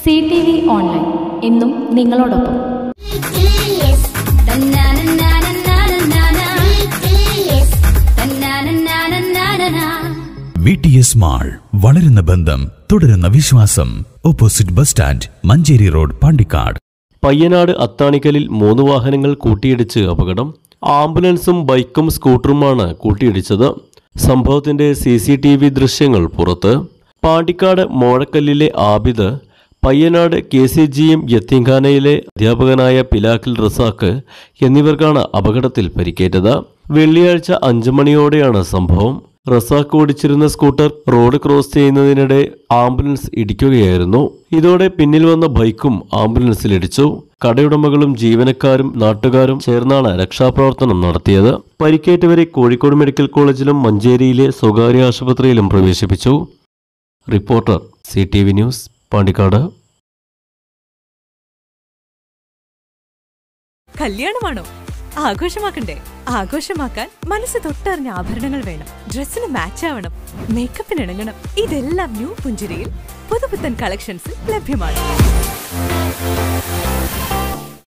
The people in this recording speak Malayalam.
സി ടി വി ഓൺലൈൻ എന്നും നിങ്ങളോടൊപ്പം BTS. Ta-na-na-na-na-na-na-na. BTS. Ta-na-na-na-na-na-na. V T S mall വളരുന്ന ബന്ധം തുടരുന്ന വിശ്വാസം opposite bus stand Manjeri road Pandikkad Payyanad അത്താണിക്കലിൽ മൂന്ന് വാഹനങ്ങൾ കൂട്ടിയിടിച്ച് അപകടം ആംബുലൻസും ബൈക്കും സ്കൂട്ടറുമാണ് കൂട്ടിയിടിച്ചത് സംഭവത്തിന്റെ സി സി ടി വി ദൃശ്യങ്ങൾ പുറത്ത് പാണ്ടിക്കാട് മോഴക്കല്ലിലെ Abid Payyanad K C G M യത്തീംഖാനയിലെ അധ്യാപകനായ പിലാക്കിൽ റസാക്ക് എന്നിവർക്കാണ് അപകടത്തിൽ പരിക്കേറ്റത് വെള്ളിയാഴ്ച അഞ്ചു മണിയോടെയാണ് സംഭവം റസാക്ക് ഓടിച്ചിരുന്ന സ്കൂട്ടർ റോഡ് ക്രോസ് ചെയ്യുന്നതിനിടെ ആംബുലൻസ് ഇടിക്കുകയായിരുന്നു ഇതോടെ പിന്നിൽ വന്ന ബൈക്കും ആംബുലൻസിലിടിച്ചു കടയുടമകളും ജീവനക്കാരും നാട്ടുകാരും ചേർന്നാണ് രക്ഷാപ്രവർത്തനം നടത്തിയത് പരിക്കേറ്റവരെ കോഴിക്കോട് മെഡിക്കൽ കോളേജിലും മഞ്ചേരിയിലെ സ്വകാര്യ ആശുപത്രിയിലും പ്രവേശിപ്പിച്ചു reporter C T V news Pandikkad കല്യാണമാണോ ആഘോഷമാക്കണ്ടേ ആഘോഷമാക്കാൻ മനസ്സ് തൊട്ടറിഞ്ഞ ആഭരണങ്ങൾ വേണം ഡ്രസ്സിന് മാച്ച് ആവണം മേക്കപ്പിന് ഇണങ്ങണം ഇതെല്ലാം ന്യൂ പുഞ്ചിരിയിൽ പുതുപുത്തൻ കളക്ഷൻസിൽ ലഭ്യമാണ്